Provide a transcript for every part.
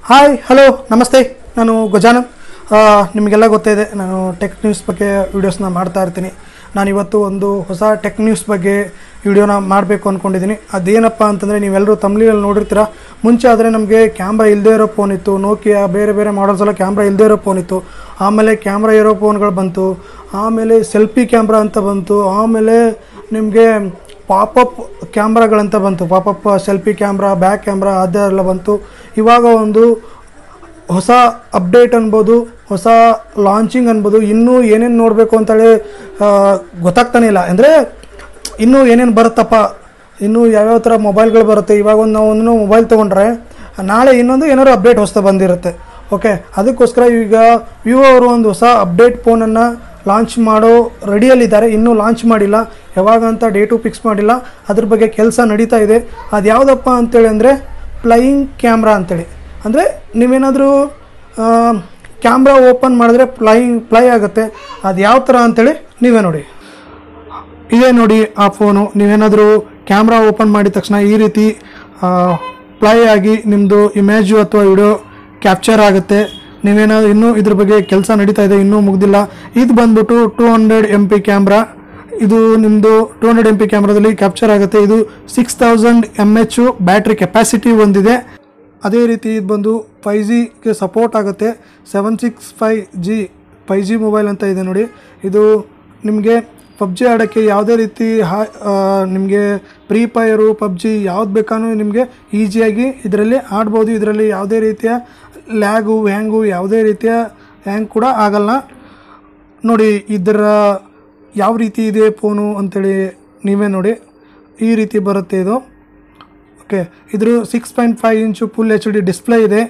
hi hello ನಮಸ್ತೆ ನಾನು ಗಜಾನನ್ ಆ, ನಿಮಗೆಲ್ಲ ಗೊತ್ತಿದೆ ನಾನು ಟೆಕ್ ನ್ಯೂಸ್ ಬಗ್ಗೆ ವೀಡಿಯೋಸ್ನ ಮಾಡ್ತಾ ಇರ್ತೀನಿ ನಾನಿವತ್ತು ಒಂದು ಹೊಸ ಟೆಕ್ ನ್ಯೂಸ್ ಬಗ್ಗೆ ವಿಡಿಯೋನ ಮಾಡಬೇಕು ಅಂದ್ಕೊಂಡಿದ್ದೀನಿ ಅದೇನಪ್ಪ ಅಂತಂದರೆ ನೀವೆಲ್ಲರೂ ತಮಿಳಲ್ಲಿ ನೋಡಿರ್ತೀರ ಮುಂಚೆ ಆದರೆ ನಮಗೆ ಕ್ಯಾಮ್ರಾ ಇಲ್ಲದೇ ಇರೋ ಫೋನ್ ಇತ್ತು ನೋಕಿಯಾ ಬೇರೆ ಬೇರೆ ಮಾಡಲ್ಸ್ ಎಲ್ಲ ಕ್ಯಾಮ್ರಾ ಇಲ್ಲದೇ ಇರೋ ಫೋನ್ ಇತ್ತು ಆಮೇಲೆ ಕ್ಯಾಮ್ರಾ ಇರೋ ಫೋನ್ಗಳು ಬಂತು ಆಮೇಲೆ ಸೆಲ್ಫಿ ಕ್ಯಾಮ್ರಾ ಅಂತ ಬಂತು ಆಮೇಲೆ ನಿಮಗೆ ಪಾಪಪ್ ಕ್ಯಾಮ್ರಾಗಳಂತ ಬಂತು popup selfie camera back camera ಅದೆಲ್ಲ ಬಂತು ಇವಾಗ ಒಂದು ಹೊಸ ಅಪ್ಡೇಟ್ ಅನ್ಬೋದು ಹೊಸ ಲಾಂಚಿಂಗ್ ಅನ್ಬೋದು ಇನ್ನೂ ಏನೇನು ನೋಡಬೇಕು ಅಂತೇಳಿ ಆ, ಗೊತ್ತಾಗ್ತಾನೆ ಇಲ್ಲ ಅಂದರೆ ಇನ್ನೂ ಏನೇನು ಬರುತ್ತಪ್ಪ ಇನ್ನೂ ಯಾವ್ಯಾವ ಥರ ಮೊಬೈಲ್ಗಳು ಬರುತ್ತೆ ಇವಾಗ ಒಂದು ನಾವು ಒಂದು ಮೊಬೈಲ್ ತೊಗೊಂಡ್ರೆ ನಾಳೆ ಇನ್ನೊಂದು ಏನಾದ್ರು ಅಪ್ಡೇಟ್ ಹೊಸ ಬಂದಿರುತ್ತೆ ಓಕೆ ಅದಕ್ಕೋಸ್ಕರ ಈಗ ವಿವೋ ಅವರು ಒಂದು ಹೊಸ ಅಪ್ಡೇಟ್ ಫೋನನ್ನು ಲಾಂಚ್ ಮಾಡೋ ರೆಡಿಯಲ್ಲಿದ್ದಾರೆ ಇನ್ನೂ ಲಾಂಚ್ ಮಾಡಿಲ್ಲ ಯಾವಾಗ ಅಂತ ಡೇಟು ಫಿಕ್ಸ್ ಮಾಡಿಲ್ಲ ಅದ್ರ ಬಗ್ಗೆ ಕೆಲಸ ನಡೀತಾ ಇದೆ ಅದು ಯಾವುದಪ್ಪ ಅಂತೇಳಿ ಅಂದರೆ ಫ್ಲೈಯಿಂಗ್ ಕ್ಯಾಮ್ರಾ ಅಂತೇಳಿ ಅಂದರೆ ನೀವೇನಾದರೂ ಕ್ಯಾಮ್ರಾ ಓಪನ್ ಮಾಡಿದ್ರೆ ಫ್ಲೈಯಿಂಗ್ ಫ್ಲೈ ಆಗುತ್ತೆ ಅದು ಯಾವ ಥರ ಅಂತೇಳಿ ನೀವೇ ನೋಡಿ ಇದೇ ನೋಡಿ ಆ ಫೋನು ನೀವೇನಾದರೂ ಕ್ಯಾಮ್ರಾ ಓಪನ್ ಮಾಡಿದ ತಕ್ಷಣ ಈ ರೀತಿ ಫ್ಲೈ ಆಗಿ ನಿಮ್ಮದು ಇಮೇಜು ಅಥವಾ ವಿಡಿಯೋ ಕ್ಯಾಪ್ಚರ್ ಆಗುತ್ತೆ ನೀವೇನಾದ್ರು ಇನ್ನೂ ಇದ್ರ ಬಗ್ಗೆ ಕೆಲಸ ನಡೀತಾ ಇದೆ ಇನ್ನೂ ಮುಗ್ದಿಲ್ಲ ಇದು ಬಂದ್ಬಿಟ್ಟು two hundred M P camera ಇದು ನಿಮ್ಮದು ಟೂ ಹಂಡ್ರೆಡ್ ಎಮ್ ಪಿ ಕ್ಯಾಮ್ರಾದಲ್ಲಿ ಕ್ಯಾಪ್ಚರ್ ಆಗುತ್ತೆ ಇದು six thousand M H battery capacity ಹೊಂದಿದೆ ಅದೇ ರೀತಿ ಇದು ಬಂದು ಫೈ ಜಿಗೆ ಸಪೋರ್ಟ್ ಆಗುತ್ತೆ seven six five G five G mobile ಅಂತ ಇದೆ ನೋಡಿ ಇದು ನಿಮಗೆ ಪಬ್ಜಿ ಆಡೋಕ್ಕೆ ಯಾವುದೇ ರೀತಿ ಹಾ ನಿಮಗೆ ಫ್ರೀ ಫೈರು ಪಬ್ಜಿ ಯಾವ್ದು ಬೇಕಾದ್ರೂ ನಿಮಗೆ ಈಸಿಯಾಗಿ ಇದರಲ್ಲಿ ಆಡ್ಬೋದು ಇದರಲ್ಲಿ ಯಾವುದೇ ರೀತಿಯ ಲ್ಯಾಗು ಹ್ಯಾಂಗು ಯಾವುದೇ ರೀತಿಯ ಹ್ಯಾಂಗ್ ಕೂಡ ಆಗಲ್ಲ ನೋಡಿ ಇದರ ಯಾವ ರೀತಿ ಇದೆ ಫೋನು ಅಂತೇಳಿ ನೀವೇ ನೋಡಿ ಈ ರೀತಿ ಬರುತ್ತೆ ಇದು ಓಕೆ ಇದ್ರ ಸಿಕ್ಸ್ ಪಾಯಿಂಟ್ ಫೈವ್ ಇಂಚು ಫುಲ್ ಎಚ್ ಡಿ ಡಿಸ್ಪ್ಲೇ ಇದೆ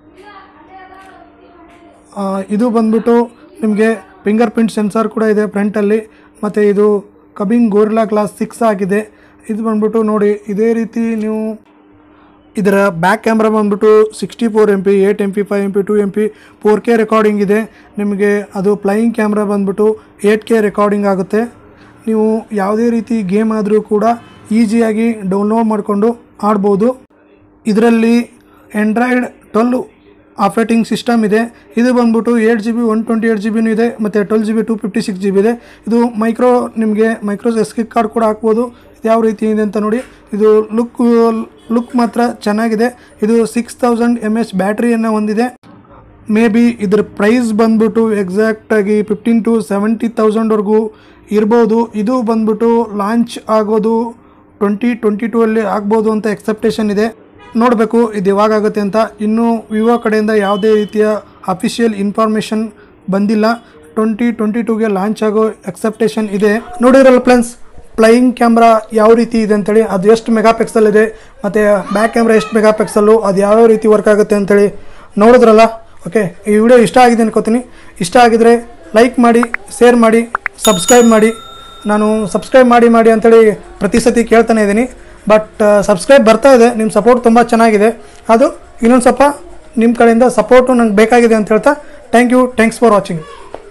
ಆ, ಇದು ಬಂದ್ಬಿಟ್ಟು ನಿಮಗೆ ಫಿಂಗರ್ ಪ್ರಿಂಟ್ ಸೆನ್ಸಾರ್ ಕೂಡ ಇದೆ ಫ್ರಂಟಲ್ಲಿ ಮತ್ತು ಇದು ಕಬಿಂಗ್ ಗೋರಿಲ್ಲಾ ಗ್ಲಾಸ್ ಸಿಕ್ಸ್ ಆಗಿದೆ ಇದು ಬಂದ್ಬಿಟ್ಟು ನೋಡಿ ಇದೇ ರೀತಿ ನೀವು ಇದರ ಬ್ಯಾಕ್ ಕ್ಯಾಮ್ರಾ ಬಂದ್ಬಿಟ್ಟು sixty four M P eight M P five M P two M P four K recording ಇದೆ ನಿಮಗೆ ಅದು ಫ್ಲೈಯಿಂಗ್ ಕ್ಯಾಮ್ರಾ ಬಂದ್ಬಿಟ್ಟು ಏಯ್ಟ್ ಕೆ ರೆಕಾರ್ಡಿಂಗ್ ಆಗುತ್ತೆ ನೀವು ಯಾವುದೇ ರೀತಿ ಗೇಮ್ ಆದರೂ ಕೂಡ ಈಸಿಯಾಗಿ ಡೌನ್ಲೋಡ್ ಮಾಡಿಕೊಂಡು ಆಡ್ಬೋದು ಇದರಲ್ಲಿ ಆ್ಯಂಡ್ರಾಯ್ಡ್ ಟ್ವೆಲ್ ಆಪ್ರೇಟಿಂಗ್ ಸಿಸ್ಟಮ್ ಇದೆ ಇದು ಬಂದ್ಬಿಟ್ಟು eight G B one twenty eight G ಬಿನೂ ಇದೆ ಮತ್ತು twelve G B two fifty six G B ಇದೆ ಇದು ಮೈಕ್ರೋ ನಿಮಗೆ ಮೈಕ್ರೋ ಎಸ್ ಕಾರ್ಡ್ ಕೂಡ ಹಾಕ್ಬೋದು ಇದು ಯಾವ ರೀತಿ ಇದೆ ಅಂತ ನೋಡಿ ಇದು ಲುಕ್ ಲುಕ್ ಮಾತ್ರ ಚೆನ್ನಾಗಿದೆ ಇದು ಸಿಕ್ಸ್ ತೌಸಂಡ್ ಎಮ್ ಎಚ್ ಬ್ಯಾಟ್ರಿಯನ್ನು ಹೊಂದಿದೆ ಮೇ ಬಿ ಇದ್ರ ಪ್ರೈಸ್ ಬಂದ್ಬಿಟ್ಟು ಎಕ್ಸಾಕ್ಟಾಗಿ ಫಿಫ್ಟೀನ್ ಟು ಸೆವೆಂಟಿ ತೌಸಂಡ್ವರೆಗೂ ಇರ್ಬೋದು ಇದು ಬಂದ್ಬಿಟ್ಟು ಲಾಂಚ್ ಆಗೋದು ಟ್ವೆಂಟಿ ಟ್ವೆಂಟಿ ಟೂ ಅಲ್ಲಿ ಆಗ್ಬೋದು ಅಂತ ಎಕ್ಸೆಪ್ಟೇಷನ್ ಇದೆ ನೋಡಬೇಕು ಇದು ಯಾವಾಗ ಆಗುತ್ತೆ ಅಂತ ಇನ್ನೂ ವಿವೋ ಕಡೆಯಿಂದ ಯಾವುದೇ ರೀತಿಯ ಅಫಿಷಿಯಲ್ ಇನ್ಫಾರ್ಮೇಷನ್ ಬಂದಿಲ್ಲ ಟ್ವೆಂಟಿ ಟ್ವೆಂಟಿ ಟೂಗೆ ಲಾಂಚ್ ಆಗೋ ಎಕ್ಸೆಪ್ಟೇಷನ್ ಇದೆ ನೋಡಿರಲ್ಲ ಫ್ರೆಂಡ್ಸ್ ಫ್ಲೈಯಿಂಗ್ ಕ್ಯಾಮ್ರಾ ಯಾವ ರೀತಿ ಇದೆ ಅಂತೇಳಿ ಅದು ಎಷ್ಟು ಮೆಗಾ ಪಿಕ್ಸಲ್ ಇದೆ ಮತ್ತು ಬ್ಯಾಕ್ ಕ್ಯಾಮ್ರಾ ಎಷ್ಟು ಮೆಗಾ ಪಿಕ್ಸಲ್ಲು ಅದು ಯಾವ್ಯಾವ ರೀತಿ ವರ್ಕ್ ಆಗುತ್ತೆ ಅಂತೇಳಿ ನೋಡಿದ್ರಲ್ಲ ಓಕೆ ಈ ವಿಡಿಯೋ ಇಷ್ಟ ಆಗಿದೆ ಅನ್ಕೋತೀನಿ ಇಷ್ಟ ಆಗಿದ್ರೆ ಲೈಕ್ ಮಾಡಿ ಶೇರ್ ಮಾಡಿ ಸಬ್ಸ್ಕ್ರೈಬ್ ಮಾಡಿ ನಾನು ಸಬ್ಸ್ಕ್ರೈಬ್ ಮಾಡಿ ಮಾಡಿ ಅಂತೇಳಿ ಪ್ರತಿ ಸತಿ ಕೇಳ್ತಾನೆ ಇದ್ದೀನಿ ಬಟ್ ಸಬ್ಸ್ಕ್ರೈಬ್ ಬರ್ತಾ ಇದೆ ನಿಮ್ಮ ಸಪೋರ್ಟ್ ತುಂಬ ಚೆನ್ನಾಗಿದೆ ಅದು ಇನ್ನೊಂದು ಸ್ವಲ್ಪ ನಿಮ್ಮ ಕಡೆಯಿಂದ ಸಪೋರ್ಟು ನಂಗೆ ಬೇಕಾಗಿದೆ ಅಂತ ಹೇಳ್ತಾ thank you thanks for watching